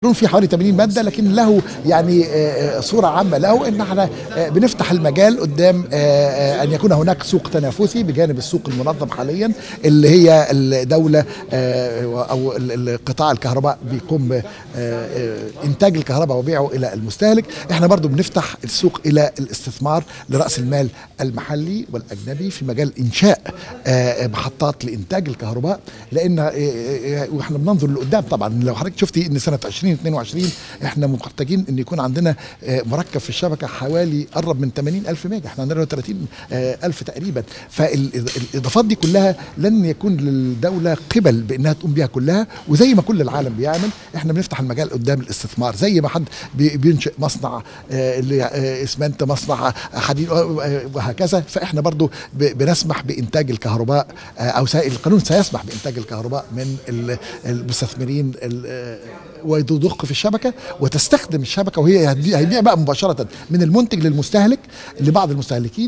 في حوالي 80 ماده لكن له يعني آه، صوره عامه له ان احنا آه، بنفتح المجال قدام آه، آه، ان يكون هناك سوق تنافسي بجانب السوق المنظم حاليا اللي هي الدوله آه، او ال- ال- قطاع الكهرباء بيقوم بانتاج الكهرباء وبيعه الى المستهلك احنا برضو بنفتح السوق الى الاستثمار لراس المال المحلي والاجنبي في مجال انشاء آه، محطات لانتاج الكهرباء لان آه، آه، واحنا بننظر لقدام طبعا لو حضرتك شفتي ان سنه 2022 احنا محتاجين ان يكون عندنا آه، مركب في الشبكه حوالي قرب من 80 الف ميجا احنا عندنا 30 آه، الف تقريبا فالاضافات دي كلها لن يكون للدوله قبل بانها تقوم بها كلها وزي ما كل العالم بيعمل احنا بنفتح المجال قدام الاستثمار زي ما حد بي- بينشئ مصنع آه، اللي آه، اسمنت مصنع حديد آه، وهكذا فاحنا برضو ب- بنسمح بانتاج الكهرباء آه، او سي- القانون سيسمح بانتاج الكهرباء من ال- المستثمرين ال- آه، ويضخ في الشبكه وتستخدم الشبكه وهي هتبيع هيبيع بقى مباشره من المنتج للمستهلك لبعض المستهلكين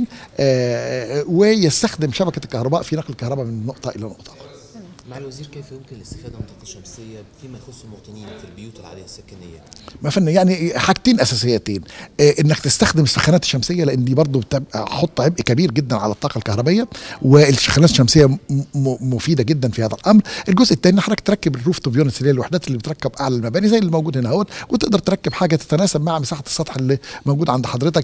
آه، ويستخدم شبكه الكهرباء في نقل الكهرباء من نقطه الى نقطه اخرى مع الوزير كيف يمكن الاستفادة من الطاقة الشمسية فيما يخص المواطنين في البيوت العالية السكنية؟ ما فن يعني حاجتين اساسيتين آه، انك تستخدم السخانات الشمسيه لان دي برضو بتبقى حط عبء كبير جدا على الطاقه الكهربائيه والسخانات الشمسيه م- م- مفيده جدا في هذا الامر الجزء الثاني حضرتك تركب الروف توب يونتس اللي هي الوحدات اللي بتركب اعلى المباني زي اللي موجود هنا اهوت وتقدر تركب حاجه تتناسب مع مساحه السطح اللي موجود عند حضرتك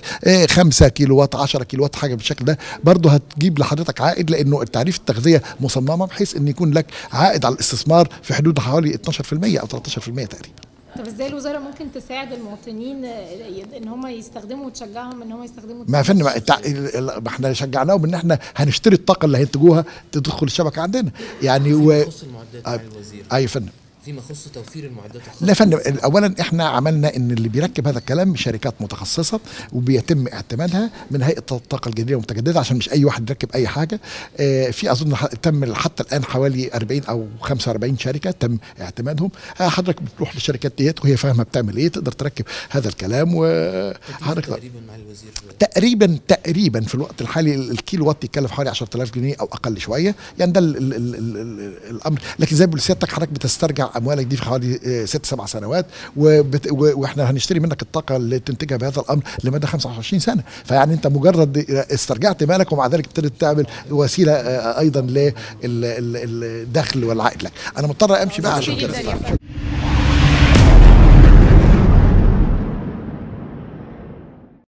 5 كيلو وات 10 كيلو وات حاجه بالشكل ده برضو هتجيب لحضرتك عائد لانه التعريف التغذيه مصممه بحيث ان يكون لك عائد على الاستثمار في حدود حوالي 12% او 13% تقريبا طب ازاي الوزاره ممكن تساعد المواطنين آه، ان هم يستخدموا وتشجعهم ان هم يستخدموا ما يا فندم التع... ال- ما احنا شجعناهم ان احنا هنشتري الطاقه اللي هينتجوها تدخل الشبكه عندنا يعني و... فيما يخص المعدات مع آه، الوزير اي يا فندم فيما يخص توفير المعدات لا يا فندم اولا احنا عملنا ان اللي بيركب هذا الكلام شركات متخصصه وبيتم اعتمادها من هيئه الطاقه الجديده والمتجدده عشان مش اي واحد يركب اي حاجه آه، في اظن ح- تم حتى الان حوالي 40 او 45 شركه تم اعتمادهم آه، حضرتك بتروح للشركات ديت وهي فاهمه بتعمل ايه تقدر تركب هذا الكلام وحضرتك تقريبا مع الوزير تقريبا تقريبا في الوقت الحالي ال- الكيلو وات يكلف حوالي 10000 جنيه او اقل شويه يعني ده ال ال ال ال ال الامر لكن زي ما بقول سيادتك حضرتك بتسترجع اموالك دي في حوالي آه، ست سبع سنوات وبت و- واحنا هنشتري منك الطاقه اللي تنتجها بهذا الامر لمدى 25 سنه فيعني انت مجرد استرجعت مالك ومع ذلك ابتدت تعمل وسيله آه، ايضا للدخل والعائد لك انا مضطر امشي بقى عشان جدا كده يا فندم